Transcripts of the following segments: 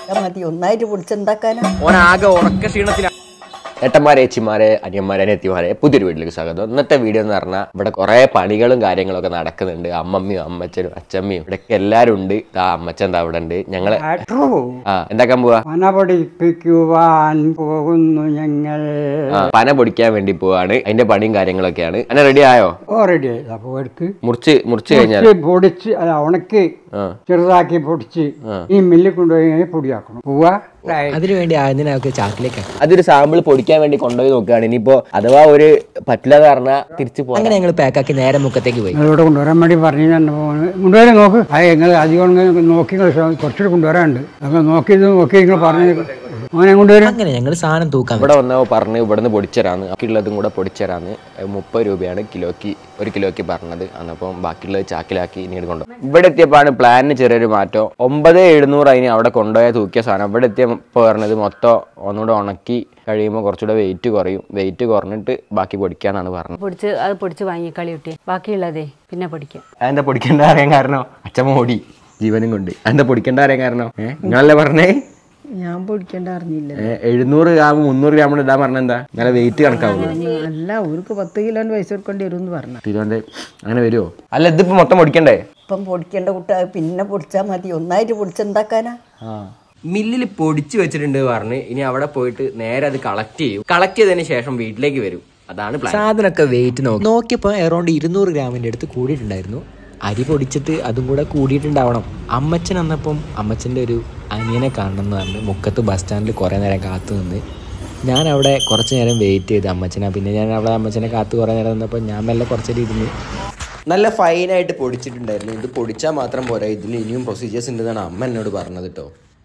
മതി ഒന്നായിട്ട് പൊടിച്ചുണ്ടാക്കാനാ ഓനാകെ ഉറക്ക ക്ഷീണത്തിലാണ് ഏട്ടന്മാരെ ഏച്ചിമാരെ അനിയന്മാരെ അനിയത്തിമാരെ പുതിയൊരു വീട്ടിലേക്ക് സ്വാഗതം ഇന്നത്തെ വീഡിയോ എന്ന് പറഞ്ഞാൽ ഇവിടെ കുറെ പണികളും കാര്യങ്ങളൊക്കെ നടക്കുന്നുണ്ട് അമ്മമ്മയും അമ്മച്ചനും അച്ഛമ്മയും ഇവിടെയൊക്കെ എല്ലാവരും ഉണ്ട് ആ അമ്മച്ചൻ എന്താ അവിടെ ഉണ്ട് ഞങ്ങള് ആട്രോ ആ എന്താക്കാൻ പോവാ പന പഠിപ്പിക്കുവാൻ പോകുന്നു ഞങ്ങൾ ആ പന പൊടിക്കാൻ വേണ്ടി പോവാണ് അതിന്റെ പണിയും കാര്യങ്ങളൊക്കെയാണ് അങ്ങനെ റെഡി ആയോ ഓ റെഡി ആയി അപ്പോൾ എടുക്ക് മുറിച്ച് മുറിച്ച് കഴിഞ്ഞാൽ പൊടിച്ച് പൊടിച്ച് അല്ല ഉണക്കി ആ ചെറുതാക്കി പൊടിച്ച് ഈ മില്ലിൽ കൊണ്ടുപോയി പൊടിയാക്കണം പോവാ അതിനുവേണ്ടി ആദ്യം ചാക്കിലേക്ക് അതൊരു സാമ്പിൾ പൊടിക്കാൻ വേണ്ടി കൊണ്ടുപോയി നോക്കുകയാണ് ഇനിയിപ്പോ അഥവാ ഒരു പറ്റില്ലാതെ പറഞ്ഞാൽ തിരിച്ചു പോകാൻ അങ്ങനെ ഞങ്ങൾ പാക്കാക്കി നേരെ മുക്കത്തേക്ക് പോയി നിങ്ങളിവിടെ കൊണ്ടുവരാൻ വേണ്ടി പറഞ്ഞു തന്നെ പോകുന്നത് കൊണ്ടുവരാൻ നോക്ക് അത് നിങ്ങൾ അധികം ഇങ്ങ് നോക്കി നിങ്ങൾ ശ്രമി- കുറച്ചുകൂടി കൊണ്ടുവരാനുണ്ട് നിങ്ങൾ നോക്കി ഇത് നോക്കി നിങ്ങൾ പറഞ്ഞു മോനെ കൊണ്ടുവരും അങ്ങനെ ഞങ്ങൾ സാധനം തൂക്കാൻ ഇവിടെ വന്നപ്പോൾ പറഞ്ഞ് ഇവിടുന്ന് പൊടിച്ചരാന്ന് ബാക്കിയുള്ളതും കൂടെ പൊടിച്ചരാന്ന് മുപ്പത് രൂപയാണ് കിലോക്ക് ഒരു കിലോക്ക് പറഞ്ഞത് അന്നപ്പം ബാക്കിയുള്ളത് ചാക്കിലാക്കി ഇനി കൊണ്ടുപോകും ഇവിടെ എത്തിയപ്പോഴാണ് പ്ലാനിന് ചെറിയൊരു മാറ്റം ഒമ്പത് എഴുന്നൂറ് അതിന് അവിടെ കൊണ്ടുപോയ തൂക്കിയ സാധനം ഇവിടെ എത്തിയപ്പോൾ പറഞ്ഞത് മൊത്തം ഒന്നുകൂടെ ഉണക്കി കഴിയുമ്പോൾ കുറച്ചുകൂടെ വെയിറ്റ് കുറയും വെയിറ്റ് കുറഞ്ഞിട്ട് ബാക്കി പൊടിക്കാന്നാണ് പറഞ്ഞത് പൊടിച്ച് അത് പൊടിച്ച് വാങ്ങിക്കളി കുട്ടി ബാക്കിയുള്ളതേ പിന്നെ പൊടിക്കാം അതെന്താ പൊടിക്കേണ്ട അറിയാൻ കാരണം അച്ഛമ്മ ഓടി ജീവനും കൊണ്ട് അതെന്താ പൊടിക്കേണ്ട അറിയാൻ കാരണം ഏഹ് നിങ്ങളല്ലേ പറഞ്ഞേ ഞാൻ പൊടിക്കേണ്ട അറിഞ്ഞില്ല ഏ, എഴുന്നൂറ് ഗ്രാം മുന്നൂറ് ഗ്രാം ഇടാൻ പറഞ്ഞ എന്താ നല്ല വെയിറ്റ് കണക്കാവുള്ളൂ അല്ല അവർക്ക് പത്ത് കിലോന്റെ പൈസ കൊടുക്കേണ്ടി വരും എന്ന് പറഞ്ഞു തിരുവനന്ത അങ്ങനെ വരുമോ അല്ല ഇതിപ്പോ മൊത്തം പൊടിക്കണ്ടേ ഇപ്പം പൊടിക്കേണ്ട കുട്ട പിന്നെ പൊടിച്ചാൽ മതി ഒന്നായിട്ട് പൊടിച്ചുണ്ടാക്കാനാ മില്ലിൽ പൊടിച്ചു വെച്ചിട്ടുണ്ട് പറഞ്ഞ് ഇനി അവിടെ പോയിട്ട് നേരെ അത് കളക്ട് ചെയ്യും കളക്ട് ചെയ്തതിന് ശേഷം വീട്ടിലേക്ക് വരും അതാണ് പ്ലാൻ സാധനമൊക്കെ വെയിറ്റ് നോക്കി നോക്കിയപ്പോൾ എറൗണ്ട് ഇരുന്നൂറ് ഗ്രാമിൻ്റെ അടുത്ത് കൂടിയിട്ടുണ്ടായിരുന്നു അരി പൊടിച്ചിട്ട് അതും കൂടെ കൂടിയിട്ടുണ്ടാവണം അമ്മച്ചൻ വന്നപ്പം അമ്മച്ചൻ്റെ ഒരു അനിയനെ കാണണം എന്ന് പറഞ്ഞ് മുക്കത്ത് ബസ് സ്റ്റാൻഡിൽ കുറേ നേരം കാത്തു നിന്ന് ഞാൻ അവിടെ കുറച്ച് നേരം വെയിറ്റ് ചെയ്ത് അമ്മച്ചനെ പിന്നെ ഞാൻ അവിടെ അമ്മച്ചനെ കാത്ത് കുറേ നേരം നിന്നപ്പോൾ ഞാൻ മെല്ലെ കുറച്ചേരം ഇരുന്ന് നല്ല ഫൈനായിട്ട് പൊടിച്ചിട്ടുണ്ടായിരുന്നു ഇത് പൊടിച്ചാൽ മാത്രം പോരാ ഇതിൽ ഇനിയും പ്രൊസീജിയേഴ്സ് ഉണ്ടെന്നാണ് അമ്മ എന്നോട് പറഞ്ഞത് കേട്ടോ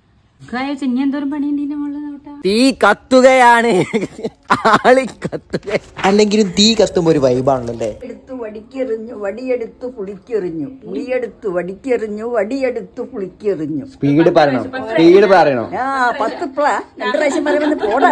ഇനി എന്തോരം പണിയുണ്ട് ഇതിന്റെ മുകളിൽ നോട്ടാ തീ കത്തുകയാണ് ആളി കത്തുക അല്ലെങ്കിലും തീ കത്തുമ്പോൾ ഒരു വൈബാണല്ലേ എടുത്ത് വടിക്കെറിഞ്ഞു വടിയെടുത്ത് പുളിക്കെറിഞ്ഞു പുളിയെടുത്ത് വടിക്കെറിഞ്ഞു വടിയെടുത്ത് പുളിക്കെറിഞ്ഞു സ്പീഡ് പറയണം സ്പീഡ് പറയണോ ആ പത്ത് പ്ല രണ്ട് പ്രാവശ്യം പറയുമ്പോൾ പോടാ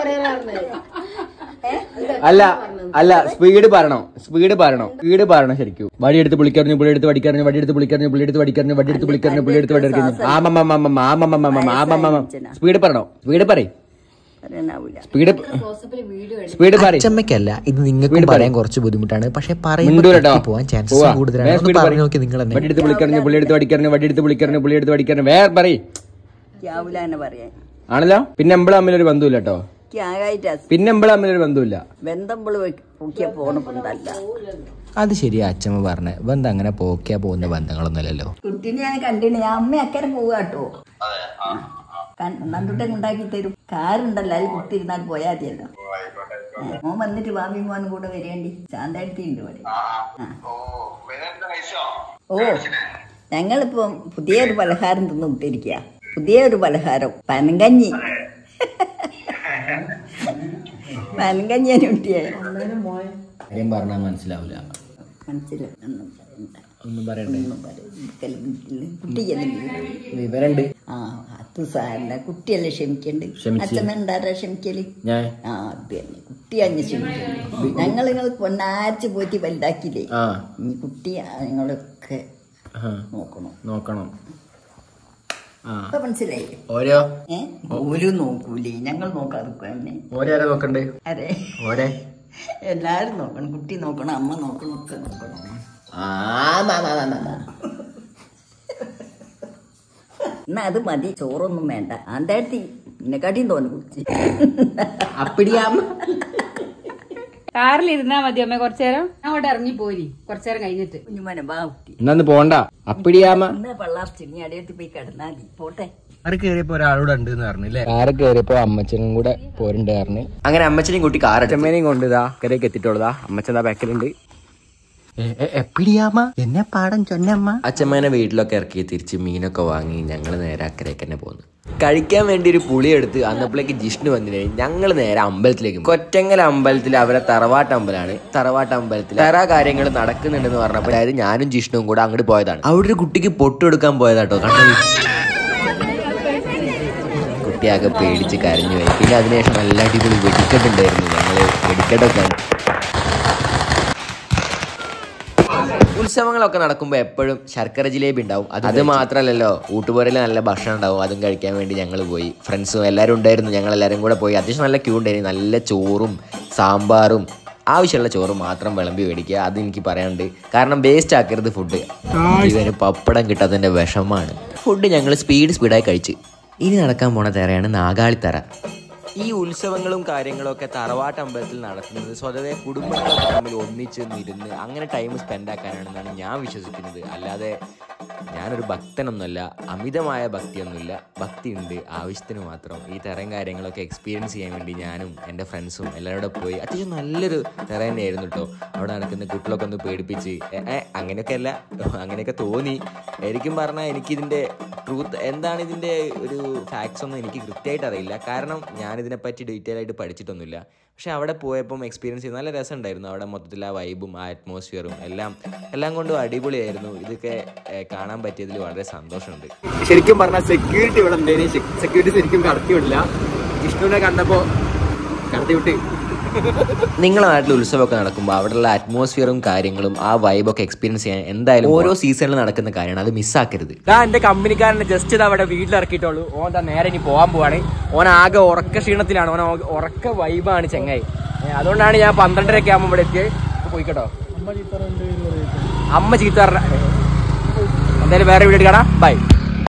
അല്ല അല്ല സ്പീഡ് പറയണോ സ്പീഡ് പറയണോ സ്പീഡ് പറയണം ശരിക്കും വടിയെടുത്ത് പുളിക്കറിഞ്ഞു പുള്ളിയെടുത്ത് വടിക്കറിഞ്ഞു വടിയെടുത്ത് പുളിക്കറിഞ്ഞു പുള്ളിയെടുത്ത് വടിക്കറിഞ്ഞു വടിയെടുത്ത് പുളിക്കറിഞ്ഞു പുള്ളിയെടുത്ത് വടിക്കറിഞ്ഞു ആമമ്മ ആമമ്മ ആമമ്മ സ്പീഡ് പറയണോ സ്പീഡ് പറയ് പറയാനാവൂല സ്പീഡ് സ്പീഡ് പറയ് അച്ചമ്മയ്ക്കല്ല ഇത് നിങ്ങൾക്ക് പറയാൻ കുറച്ച് ബുദ്ധിമുട്ടാണ് പക്ഷെ പറയുമ്പോൾ മിണ്ടൂലട്ടോ. പോകാൻ ചാൻസസ് പോവാ. കൂടുതലാണ് വേഗം ഒന്ന് speed പറഞ്ഞു പറയ്. നോക്കി നിങ്ങൾ തന്നെ വടിയെടുത്ത് പുളിക്കറിഞ്ഞു പുള്ളിയെടുത്ത് വടിക്കറിഞ്ഞു വടിയെടുത്ത് പുളിക്കറിഞ്ഞു പുള്ളിയെടുത്ത് വടിക്കറിഞ്ഞു വേറെ പറയ് ആവൂല എന്ന് പറയാൻ ആണല്ലോ പിന്നെ എമ്പള തമ്മിലൊരു ബന്ധമില്ല കേട്ടോ എനിക്ക് ആകായിട്ട് പിന്നെ എമ്പള തമ്മിലൊരു ബന്ധമില്ല ബന്ധമ്പോൾ പൊക്കിയ പോണപ്പുണ്ടല്ല അത് ശരിയാ അച്ഛമ്മ പറഞ്ഞ ബന്ധം അങ്ങനെ പോക്കിയാ പോകുന്ന ബന്ധങ്ങളൊന്നുമല്ലല്ലോ കുട്ടീനെ ഞാൻ കണ്ടിന് ഞാൻ അമ്മ അക്കരെ പോവുക കേട്ടോ നന്ദുട്ടൻ ഉണ്ടാക്കി തരും കാറുണ്ടല്ലോ അതിൽ കുത്തിയിരുന്നാൽ പോയാൽ മതിയല്ലോ ആ, മോൻ വന്നിട്ട് വാമി മോനും കൂടെ വരേണ്ടി ശാന്താഴ്ത്തി ഉണ്ട് ഇവിടെ ആ. ഓ ഞങ്ങളിപ്പം പുതിയൊരു പലഹാരം തിന്നു വിട്ടിരിക്കുക പുതിയൊരു പലഹാരം പനങ്കഞ്ഞി പനങ്കഞ്ഞിയാണ് കുട്ടിയെ കാര്യം പറഞ്ഞാൽ മനസ്സിലാവില്ല മനസ്സിലായി ഒന്നും പറയണ്ട. ഒന്നും പറയണ്ടേ ഒന്നും പറയണ്ട. കുട്ടിയല്ലേ വിവരണ്ട് ആ അത് സാരല്ല കുട്ടിയല്ലേ ക്ഷമിക്കണ്ട് അച്ഛൻ ഉണ്ടാരാ ക്ഷമിക്കല് ഞാൻ ആ അത് തന്നെ കുട്ടി അങ്ങ് ക്ഷമിക്കണ്ട് ഞങ്ങൾ നിങ്ങൾ പൊന്നാരിച്ച് പോറ്റി വലുതാക്കിയില്ലേ ആ ഇനി കുട്ടി നിങ്ങളൊക്കെ ആ, നോക്കണം നോക്കണം ആ അപ്പൊ മനസ്സിലായില്ലേ ഓരോ ഏ ഒരു നോക്കൂലേ ഞങ്ങൾ നോക്കാതെ തന്നെ ഓരോ ആരാ നോക്കണ്ടേ അതെ ഓരേ എല്ലാരും നോക്കണം കുട്ടി നോക്കണം അമ്മ നോക്കണം ഒക്കെ നോക്കണം ആ മാ, മാ, മാ, മാ, മാ. എന്നാ അത് മതി ചോറൊന്നും വേണ്ട ആന്താഴ്ത്തി എന്നെക്കാട്ടിയും തോന്നി കുടിച്ച് അപ്പിടിയാമ്മ കാറിൽ ഇരുന്നാ മതി അമ്മ കുറച്ചേരം അങ്ങോട്ട് ഇറങ്ങി പോരി കുറച്ചേരം കഴിഞ്ഞിട്ട് കുഞ്ഞുമനെ വാ കുട്ടി എന്നാന്ന് പോണ്ട അപ്പിടിയാമ്മ ഇന്ന് പള്ളാർച്ച് നീ അടയത്ത് പോയി കിടന്നാൽ മതി പോട്ടെ കാറ് കയറിയപ്പോ ഒരാളോട് ഉണ്ട് എന്ന് പറഞ്ഞില്ലേ കാറ് കയറിയപ്പോ അമ്മച്ചനും കൂടെ പോരുണ്ട് പറഞ്ഞു അങ്ങനെ അമ്മച്ചനെയും കൂട്ടി കാർ അച്ഛമ്മേനെയും കൊണ്ട് ഇതാ കരയ്ക്ക് എത്തിയിട്ടുള്ളതാ അമ്മച്ചൻ ദാ ബാക്കിലുണ്ട് എപ്പിടിയാമ എന്നെ പാടം ചൊന്നമ്മ അച്ഛമ്മേനെ വീട്ടിലൊക്കെ ഇറക്കി തിരിച്ച് മീനൊക്കെ വാങ്ങി ഞങ്ങൾ നേരെ അക്കരയ്ക്ക് തന്നെ പോന്നു കഴിക്കാൻ വേണ്ടി ഒരു പുളി എടുത്ത് അന്നപ്പോഴേക്ക് ജിഷ്ണു വന്നില്ലേ ഞങ്ങൾ നേരെ അമ്പലത്തിലേക്ക് പോയി. കൊറ്റങ്കൽ അമ്പലത്തിൽ അവരെ തറവാട്ട് അമ്പലാണ് തറവാട്ട് അമ്പലത്തിൽ തറ കാര്യങ്ങൾ നടക്കുന്നുണ്ടെന്ന് പറഞ്ഞപ്പോൾ അതായത് ഞാനും ജിഷ്ണുവും കൂടെ അങ്ങോട്ട് പോയതാണ് അവിടെ ഒരു കുട്ടിക്ക് പൊട്ടെടുക്കാൻ പോയതാട്ടോ കണ്ടത് കുട്ടിയാകെ പേടിച്ച് കരഞ്ഞു പോയി പിന്നെ അതിനുശേഷം നല്ല അടിപൊളി വെടിക്കെട്ടുണ്ടായിരുന്നു ഞങ്ങള് വെടിക്കെട്ടൊക്കെ ഉത്സവങ്ങളൊക്കെ നടക്കുമ്പോൾ എപ്പോഴും ശർക്കര ജിലേബി ഉണ്ടാവും അത് അത് മാത്രമല്ലല്ലോ ഊട്ടുപോരയിൽ നല്ല ഭക്ഷണം ഉണ്ടാവും അതും കഴിക്കാൻ വേണ്ടി ഞങ്ങൾ പോയി ഫ്രണ്ട്സും എല്ലാവരും ഉണ്ടായിരുന്നു ഞങ്ങൾ എല്ലാവരും കൂടെ പോയി അത്യാവശ്യം നല്ല ക്യൂ ഉണ്ടായിരുന്നു നല്ല ചോറും സാമ്പാറും ആവശ്യമുള്ള ചോറ് മാത്രം വിളമ്പി മേടിക്കുക അത് എനിക്ക് പറയാനുണ്ട് കാരണം വേസ്റ്റ് ആക്കരുത് ഫുഡ് ഇവന് പപ്പടം കിട്ടാത്തതിൻ്റെ വിഷമാണ് ഫുഡ് ഞങ്ങൾ സ്പീഡ് സ്പീഡായി കഴിച്ച് ഇനി നടക്കാൻ പോണ തറയാണ് നാഗാളിത്തറ ഈ ഉത്സവങ്ങളും കാര്യങ്ങളും ഒക്കെ തറവാട്ട് അമ്പലത്തിൽ നടത്തുന്നത് സ്വതവേ കുടുംബങ്ങളൊക്കെ തമ്മിൽ ഒന്നിച്ച് ഇരുന്ന് അങ്ങനെ ടൈം സ്പെൻഡ് ആക്കാനാണെന്നാണ് ഞാൻ വിശ്വസിക്കുന്നത് അല്ലാതെ ഞാനൊരു ഭക്തനൊന്നുമല്ല അമിതമായ ഭക്തിയൊന്നുമില്ല ഭക്തിയുണ്ട് ആവശ്യത്തിന് മാത്രം ഈ തരം കാര്യങ്ങളൊക്കെ എക്സ്പീരിയൻസ് ചെയ്യാൻ വേണ്ടി ഞാനും എൻ്റെ ഫ്രണ്ട്സും എല്ലാവരും കൂടെ പോയി അത്യാവശ്യം നല്ലൊരു തറ തന്നെയായിരുന്നു കേട്ടോ അവിടെ നടക്കുന്ന കുട്ടികളൊക്കെ ഒന്ന് പേടിപ്പിച്ച് ഏ, ഏ, അങ്ങനെയൊക്കെ അല്ല അങ്ങനെയൊക്കെ തോന്നി ശരിക്കും പറഞ്ഞാൽ എനിക്കിതിൻ്റെ ട്രൂത്ത് എന്താണ് ഇതിൻ്റെ ഒരു ഫാക്ട്സ് ഒന്നും എനിക്ക് കൃത്യമായിട്ട് അറിയില്ല കാരണം ഞാനിതിനെപ്പറ്റി ഡീറ്റെയിൽ ആയിട്ട് പഠിച്ചിട്ടൊന്നുമില്ല പക്ഷെ അവിടെ പോയപ്പം എക്സ്പീരിയൻസ് ചെയ്ത് നല്ല രസമുണ്ടായിരുന്നു അവിടെ മൊത്തത്തിൽ ആ വൈബും ആ അറ്റ്മോസ്ഫിയറും എല്ലാം എല്ലാം കൊണ്ടും അടിപൊളിയായിരുന്നു ഇതൊക്കെ ഏഹ്, കാണാൻ പറ്റിയതിൽ വളരെ സന്തോഷമുണ്ട് ശരിക്കും പറഞ്ഞാൽ സെക്യൂരിറ്റി ഇവിടെ ഉണ്ടായിരുന്നു സെക്യൂരിറ്റി ശരിക്കും കടത്തി വിടില്ല വിഷ്ണുവിനെ കണ്ടപ്പോ കടത്തി വിട്ട് നിങ്ങളുടെ നാട്ടിൽ ഉത്സവമൊക്കെ നടക്കുമ്പോൾ അവിടെയുള്ള അറ്റ്മോസ്ഫിയറും കാര്യങ്ങളും ആ വൈബൊക്കെ എക്സ്പീരിയൻസ് ചെയ്യാൻ എന്തായാലും ഓരോ സീസണിൽ നടക്കുന്ന കാര്യമാണ് അത് മിസ്സാക്കരുത് ഇതാ എന്റെ കമ്പനിക്കാരനെ ജസ്റ്റ് ഇത് അവിടെ വീട്ടിൽ ഇറക്കിയിട്ടുള്ളൂ ഓൻ എന്താ നേരെ ഇനി പോകാൻ പോവാണ് ഓൻ ആകെ ഉറക്ക ക്ഷീണത്തിലാണ് ഓൻ ആകെ ഉറക്ക വൈബാണ് ചെങ്ങായി ഏ, അതുകൊണ്ടാണ് ഞാൻ പന്ത്രണ്ടരയൊക്കെ ആകുമ്പോൾ ഇവിടെ എത്തിയത് ഇപ്പൊ പോയിക്കട്ടോ അമ്മ ചീത്ത പറഞ്ഞ എന്തായാലും വേറെ വീഡിയോ കാണാം ബൈ